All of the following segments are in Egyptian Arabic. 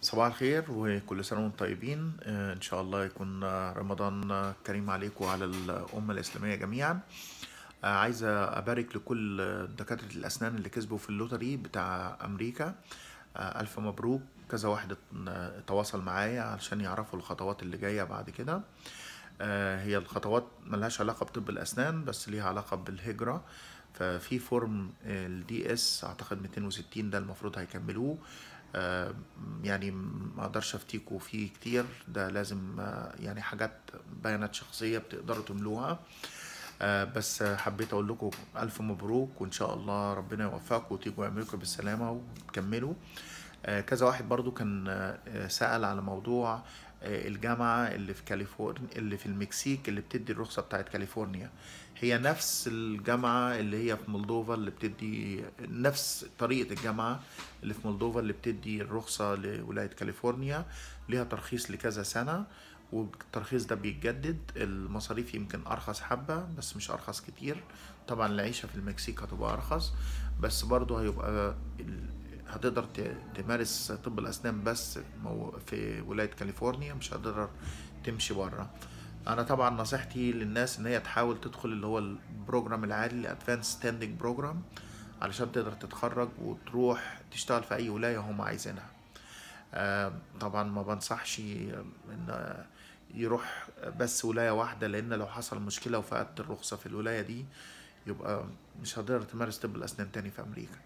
صباح الخير وكل سنة وانتم طيبين آه، إن شاء الله يكون آه، رمضان آه، كريم عليكم وعلى الأمة الإسلامية جميعا آه، عايز أبارك لكل آه، دكاترة الأسنان اللي كسبوا في اللوتري بتاع أمريكا آه، ألف مبروك كذا واحد ات- آه، تواصل معايا علشان يعرفوا الخطوات اللي جاية بعد كده آه، هي الخطوات ملهاش علاقة بطب الأسنان بس ليها علاقة بالهجرة ففي فورم الدي اس اعتقد 260 ده المفروض هيكملوه آه، يعني ما اقدرش افتيكوا فيه كتير ده لازم آه، يعني حاجات بيانات شخصية بتقدروا تملوها آه، بس آه، حبيت اقول لكم الف مبروك وان شاء الله ربنا يوفقكم وتيجوا امريكا بالسلامة وتكملوا آه، كذا واحد برضو كان آه، آه، سأل على موضوع آه، الجامعة اللي في كاليفورنيا اللي في المكسيك اللي بتدي الرخصة بتاعت كاليفورنيا هي نفس الجامعة اللي هي في مولدوفا اللي بتدي نفس طريقة الجامعة اللي في مولدوفا اللي بتدي الرخصة لولاية كاليفورنيا ليها ترخيص لكذا سنة والترخيص ده بيتجدد المصاريف يمكن أرخص حبة بس مش أرخص كتير طبعا العيشة في المكسيك هتبقى أرخص بس برضه هيبقى ال- هتقدر ت- تمارس طب الأسنان بس مو- في ولاية كاليفورنيا مش هتقدر تمشي بره انا طبعا نصيحتي للناس ان هي تحاول تدخل اللي هو البروجرام العالي الادفانس ستاندنج بروجرام علشان تقدر تتخرج وتروح تشتغل في اي ولايه هم عايزينها آه، طبعا ما بنصحش ان يروح بس ولايه واحده لان لو حصل مشكله وفقدت الرخصه في الولايه دي يبقى مش هتقدر تمارس طب الاسنان تاني في امريكا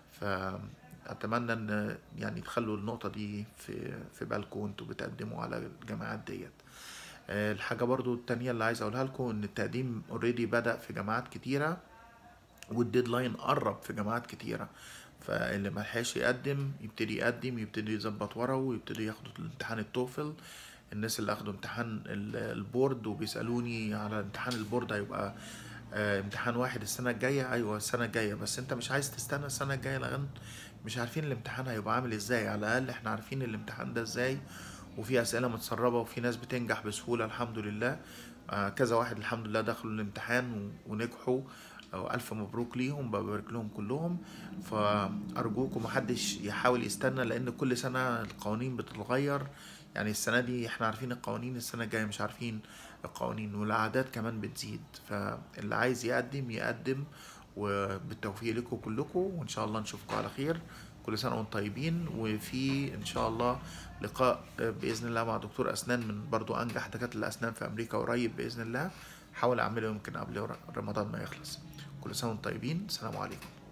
فاتمنى ان يعني تخلوا النقطه دي في في بالكم وانتوا بتقدموا على الجامعات ديت آه، الحاجه برضو التانية اللي عايز اقولها لكم ان التقديم اوريدي بدأ في جامعات كتيره والديدلاين قرب في جامعات كتيرة فاللي ملحقش يقدم يبتدي يقدم يبتدي يظبط ورقه ويبتدي ياخدوا الامتحان التوفل الناس اللي اخدوا امتحان ال- البورد وبيسألوني على امتحان البورد هيبقى آه، امتحان واحد السنة الجاية أيوة السنة الجاية بس أنت مش عايز تستنى السنة الجاية لغاية مش عارفين الامتحان هيبقى عامل ازاي على الأقل احنا عارفين الامتحان ده ازاي وفي أسئلة متسربة وفي ناس بتنجح بسهولة الحمد لله آه، كذا واحد الحمد لله دخلوا الامتحان و- ونجحوا ألف مبروك ليهم ببارك لهم كلهم فأرجوكم محدش يحاول يستنى لأن كل سنة القوانين بتتغير يعني السنة دي احنا عارفين القوانين السنة الجاية مش عارفين القوانين والأعداد كمان بتزيد فاللي عايز يقدم يقدم وبالتوفيق لكم كلكم وإن شاء الله نشوفكم على خير كل سنة وانتم طيبين وفي إن شاء الله لقاء بإذن الله مع دكتور أسنان من برضو أنجح دكاترة الأسنان في أمريكا قريب بإذن الله حاول أعمله يمكن قبل رمضان ما يخلص كل سنة وانتم طيبين السلام عليكم